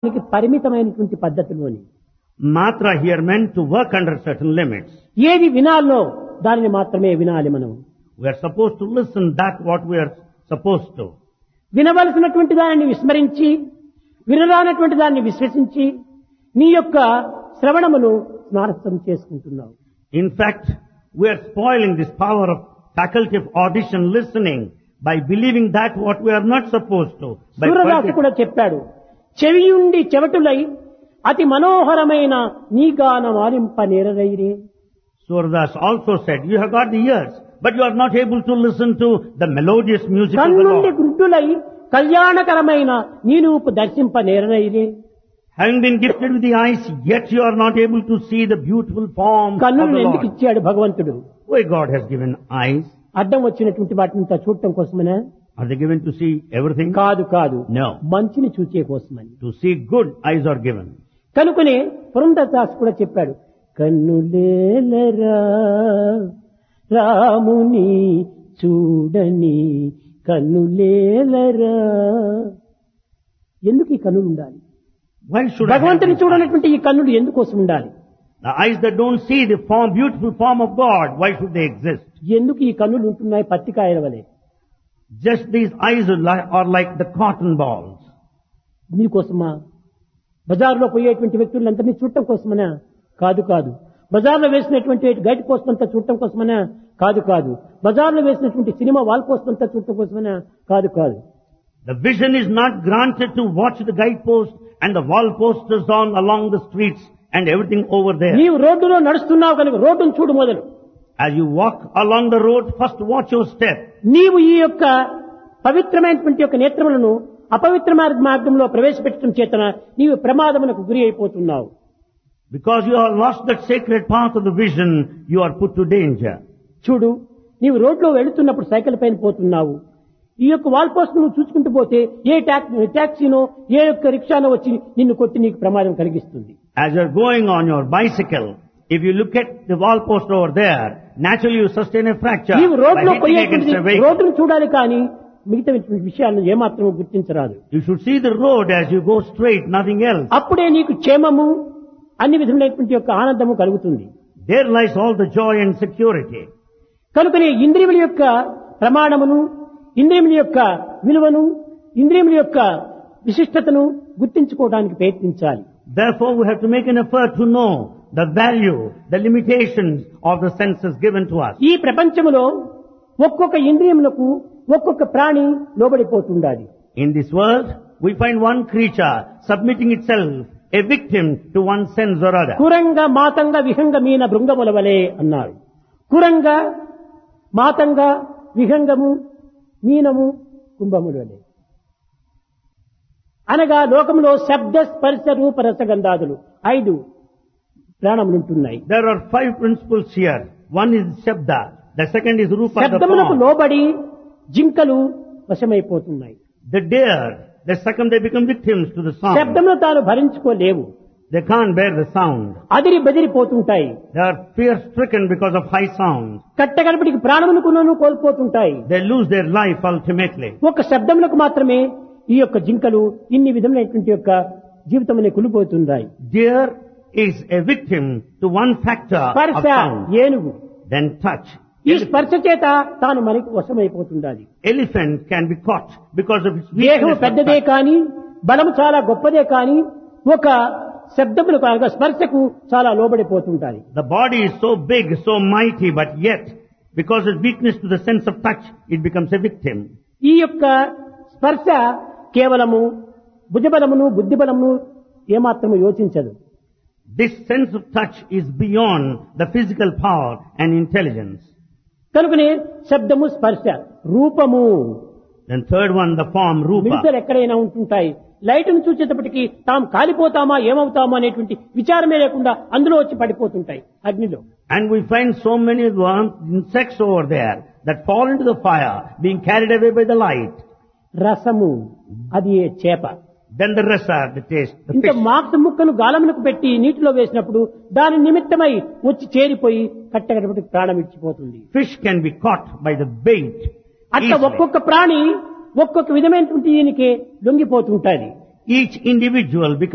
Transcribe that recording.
దీనికి పరిమితమైనటువంటి పద్ధతిలోని Matra here meant to work under certain limits. ఏది వినాలో దానిని మాత్రమే వినాలి మనం We are supposed to listen that what we are supposed to. వినవలసినటువంటి దానిని విస్మరించి వినరానటువంటి దాన్ని విశ్వసించి నీ యొక్క శ్రవణమును స్నారస్థం చేసుకుంటున్నావు In fact, we are spoiling this power of faculty of audition listening by believing that what we are not supposed to. By సూర్యదాసు forget- కూడా చెప్పాడు చెవియుండి చెవటులై అతి మనోహరమైన నీ గానం ఆలింప నేరరైరే Surdas also said, you have got the ears, but you are not able to listen to the melodious music of the కన్నుండి Lord. గుడ్డులై కళ్యాణకరమైన నీ రూపు దర్శింప నేరరైరే Having been gifted with the eyes, yet you are not able to see the beautiful form of కన్నులను the ఎందుకు Lord. ఇచ్చాడు భగవంతుడు Why God has given eyes? అడ్డం వచ్చినటువంటి వాటిని ఇంత చూడటం కోసమనే Are they given to see everything? కాదు కాదు No. మంచిని చూచే కోసమని To see good, eyes are given. కనుకనే పురంధరదాస్ కూడా చెప్పాడు కన్నులేలరా రాముని చూడని కన్నులేలరా ఎందుకు ఈ కన్నులు ఉండాలి Why should I have భగవంతుని these eyes? చూడనటువంటి ఈ కన్నులు ఎందుకోసం ఉండాలి The eyes that don't see the form, beautiful form of God, why should they exist? ఎందుకు ఈ కన్నులు ఉంటున్నాయి పత్తికాయల వలె Just these eyes are like, are like the cotton balls. నీకోసమా బజార్లో పోయేటువంటి వ్యక్తులందరినీ చూడటం కోసమనా కాదు కాదు బజార్లో వేసినటువంటి గైడ్ పోస్ట్ అంతా చూడటం కోసమనా కాదు కాదు బజార్లో వేసినటువంటి సినిమా వాల్ పోస్ట్ అంతా చూడటం కోసమనా కాదు కాదు The vision is not granted to watch the guidepost and the wall posters on along the streets and everything over there. నీవు రోడ్డులో నడుస్తున్నావు కనుక రోడ్డును చూడు మొదలు As you walk along the road, first watch your step. నీవు ఈ యొక్క పవిత్రమైనటువంటి యొక్క నేత్రములను అపవిత్ర మార్గ మార్గంలో ప్రవేశపెట్టడం చేతన నీవు ప్రమాదమునకు గురి అయిపోతున్నావు Because you have lost that sacred path of the vision, you are put to danger. చూడు నీవు రోడ్లో వెళుతున్నప్పుడు సైకిల్ పైన పోతున్నావు ఈ యొక్క వాల్ పోస్ట్ నువ్వు చూసుకుంటూ పోతే ఏ టాక్- టాక్సీనో ఏ యొక్క రిక్షానో వచ్చి నిన్ను కొట్టి నీకు ప్రమాదం కలిగిస్తుంది As you're going on your bicycle, if you look at the wall post over there, naturally you sustain a fracture నీవు by రోడ్లో hitting పోయేటువంటి against a vehicle. రోడ్డును చూడాలి కానీ మిగతా విషయాలను ఏమాత్రం గుర్తించరాదు You should see the road as you go straight, nothing else. అప్పుడే నీకు క్షేమము అన్ని విధములైనటువంటి యొక్క ఆనందము కలుగుతుంది There lies all the joy and security. కనుకనే ఇంద్రియముల యొక్క ప్రమాణమును ఇంద్రియముల యొక్క విలువను ఇంద్రియముల యొక్క విశిష్టతను గుర్తించుకోవడానికి ప్రయత్నించాలి Therefore, we have to make an effort to know the value, the limitations of the senses given to us. ఈ ప్రపంచములో ఒక్కొక్క ఇంద్రియములకు ఒక్కొక్క ప్రాణి లోబడిపోతుండాలి In this world, we find one creature submitting itself, a victim to one sense or other. కురంగ మాతంగ విహంగ మీన భృంగముల వలె అన్నారు కురంగ మాతంగ విహంగము మీనము కుంభముల వలె అనగా లోకంలో శబ్ద స్పర్శ రూప రసగంధాదులు ఐదు ప్రాణములుంటున్నాయి There are five principles here. One is Shabda, the second is Rupa, the శబ్దములకు form. లోబడి జింకలు వశమైపోతున్నాయి The deer, the second they become victims to the sound. శబ్దమును తాను భరించుకోలేవు They can't bear the sound. అదిరి బెదిరిపోతుంటాయి They are fear stricken because of high sound. కట్టగడపటికి ప్రాణమునుకును కోల్పోతుంటాయి They lose their life ultimately. ఒక శబ్దములకు మాత్రమే ఈ యొక్క జింకలు ఇన్ని విధములైనటువంటి యొక్క జీవితమునే కులిపోతున్నాయి Deer is a victim to one factor of స్పర్శ sound. ఏనుగు Then touch. ఈ స్పర్శ చేత తాను మనకి వశమైపోతుండాలి Elephant can be caught because of its దేహం weakness. of పెద్దదే touch. కాని బలము చాలా గొప్పదే కాని ఒక శబ్దములకు అనగా స్పర్శకు చాలా లోబడిపోతుంటాయి The body is so big, so mighty, but yet, because of weakness to the sense of touch, it becomes a victim. ఈ యొక్క స్పర్శ కేవలము భుజబలమును బుద్ధిబలమును ఏమాత్రము యోచించదు This sense of touch is beyond the physical power and intelligence. కనుకనే శబ్దము స్పర్శ రూపము Then third one, the form, rupa. మిడతలు ఎక్కడైనా ఉంటుంటాయి లైట్ను చూసేటప్పటికి తాము కాలిపోతామా ఏమవుతామా అనేటువంటి విచారమే లేకుండా అందులో వచ్చి పడిపోతుంటాయి అగ్నిలో And we find so many worms, insects over there that fall into the fire, being carried away by the light. రసము అది ఏ చేప Then the rasa, the taste, the ఇంత fish. మాంస ముక్కను గాలమునకు పెట్టి నీటిలో వేసినప్పుడు దాని నిమిత్తమై వచ్చి చేరిపోయి కట్టగడపటికి ప్రాణం ఇచ్చిపోతుంది Fish can be caught by the bait. అట్లా easily. ఒక్కొక్క ప్రాణి ఒక్కొక్క విధమైనటువంటి దీనికి లొంగిపోతుంటాది Each individual becomes